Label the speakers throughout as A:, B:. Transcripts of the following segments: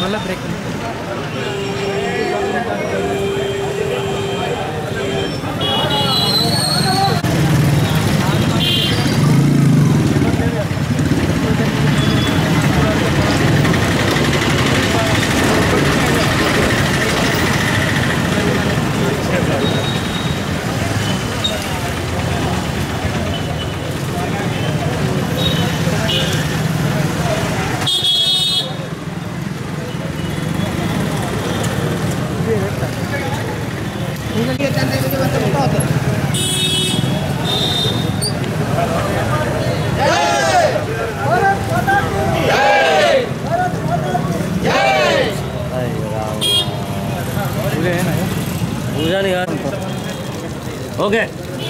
A: మళ్ళీ break
B: okay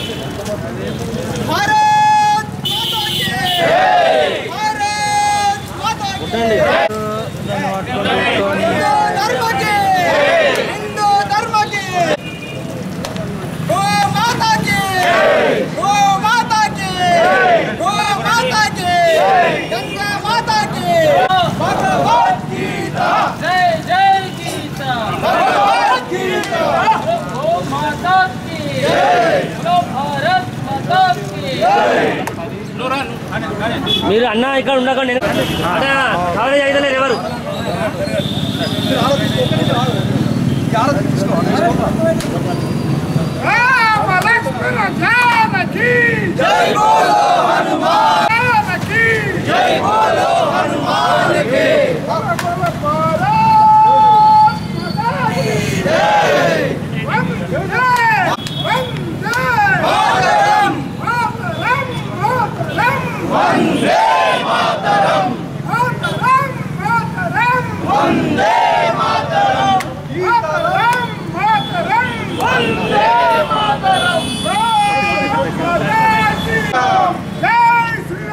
C: Hindu धर्म की गो माता की गो माता की गो माता की गंगा माता की भगवत गीता
D: जय जय गीता
C: भगवत गीता
D: गो माता की बोलो भारत माता की
B: మీరు అన్న ఇక్కడ ఉండకండి అన్న కాలేజ్ అయితే లేదు ఎవరు
C: राम लक्ष्मण जानकी जय बोलो हनुमान जानकी जय बोलो हनुमान की भारत माता की जय वंदे वंदे मातरम मातरम मातरम वंदे मातरम मातरम मातरम वंदे मातरम मातरम मातरम वंदे मातरम जय श्री राम जय श्री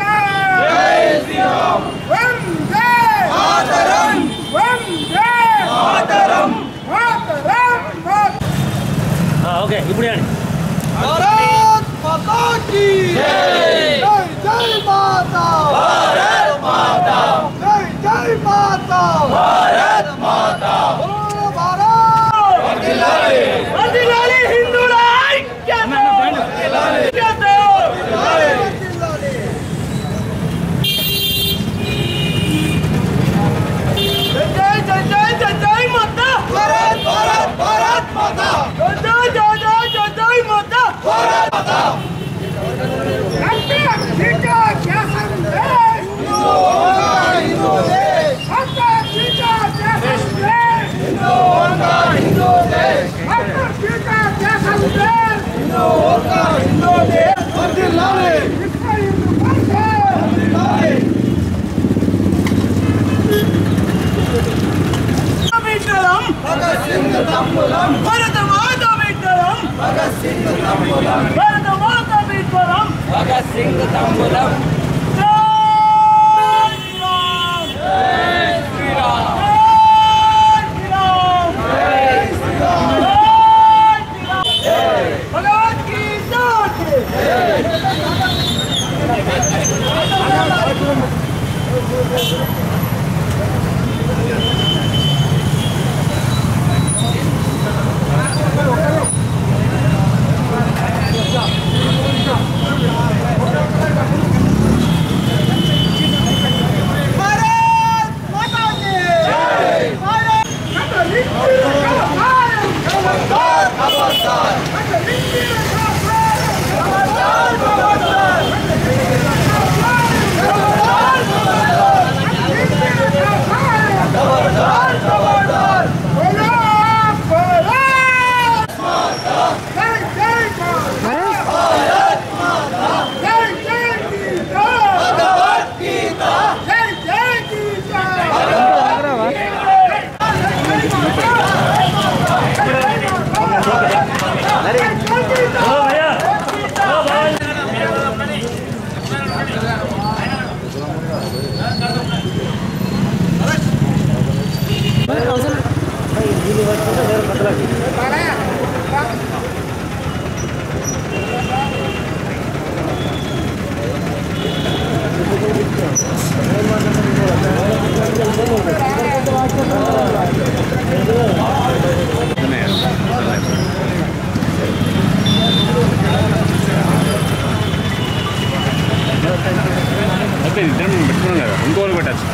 A: అయితే ఇద్దరం పెట్టుకున్నాం కదా ఇంకోళ్ళు పెట్టచ్చు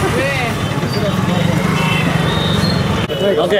B: ఓకే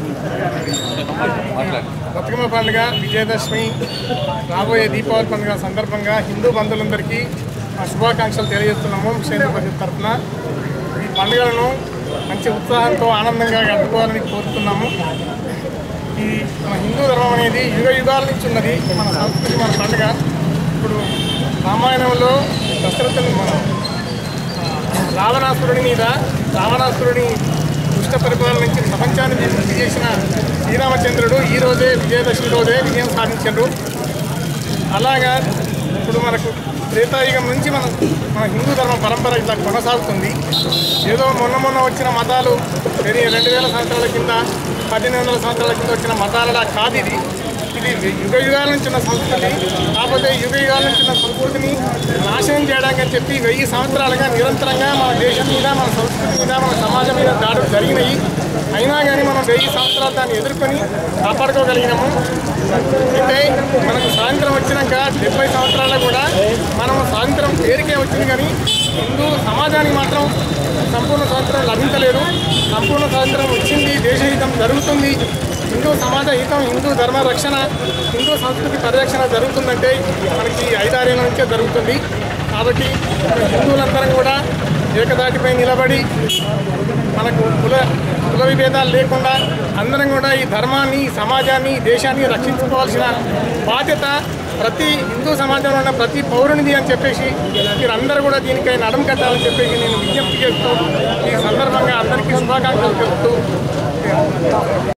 C: బతుకమ్మ పండుగ విజయదశమి రాబోయే దీపావళి పండుగ సందర్భంగా హిందూ బంధువులందరికీ మా శుభాకాంక్షలు తెలియజేస్తున్నాము క్షేత్ర పరిషత్ తరఫున ఈ పండుగలను మంచి ఉత్సాహంతో ఆనందంగా గడుపుకోవాలని కోరుతున్నాము ఈ మన హిందూ ధర్మం అనేది యుగ యుగాల నుంచి ఉన్నది మన సంస్కృతి మన పండుగ ఇప్పుడు రామాయణంలో దశరథుని మన రావణాసురుడి మీద రావణాసురుడి దుష్ట పరిపాలన నుంచి ప్రపంచాన్ని విముక్తి చేసిన శ్రీరామచంద్రుడు ఈ రోజే విజయదశమి రోజే విజయం సాధించారు అలాగా ఇప్పుడు మనకు త్రేతాయుగం నుంచి మన మన హిందూ ధర్మ పరంపర ఇట్లా కొనసాగుతుంది ఏదో మొన్న మొన్న వచ్చిన మతాలు వెరీ రెండు వేల సంవత్సరాల కింద పద్దెనిమిది వందల సంవత్సరాల కింద వచ్చిన మతాలలా కాదు ఇది ఇది యుగ యుగాల నుంచి ఉన్న సంస్కృతి కాకపోతే యుగ యుగాల నుంచి ఉన్న సంస్కృతిని నాశనం చేయడానికి అని చెప్పి వెయ్యి సంవత్సరాలుగా నిరంతరంగా మన దేశం మీద మన సంస్కృతి మీద మన సమాజం మీద దాడులు జరిగినాయి అయినా కానీ మనం వెయ్యి సంవత్సరాలు దాన్ని ఎదుర్కొని కాపాడుకోగలిగినాము అయితే మనకు సాయంత్రం వచ్చినాక డెబ్బై సంవత్సరాల్లో కూడా మనం సాయంత్రం పేరుకే వచ్చింది కానీ హిందూ సమాజానికి మాత్రం సంపూర్ణ స్వాతంత్రం లభించలేదు సంపూర్ణ స్వాతంత్రం వచ్చింది దేశహితం జరుగుతుంది హిందూ సమాజ హితం హిందూ ధర్మ రక్షణ హిందూ సంస్కృతి పరిరక్షణ జరుగుతుందంటే మనకి ఐదారేళ్ళ నుంచే జరుగుతుంది కాబట్టి మన హిందువులందరం కూడా ఏకదాటిపై నిలబడి మనకు కుల కుల విభేదాలు లేకుండా అందరం కూడా ఈ ధర్మాన్ని ఈ సమాజాన్ని ఈ దేశాన్ని రక్షించుకోవాల్సిన బాధ్యత ప్రతి హిందూ సమాజంలో ఉన్న ప్రతి పౌరునిది అని చెప్పేసి మీరందరూ కూడా దీనికై నడం కట్టాలని చెప్పేసి నేను విజ్ఞప్తి చేస్తూ ఈ సందర్భంగా అందరికీ శుభాకాంక్షలు తెలుపుతూ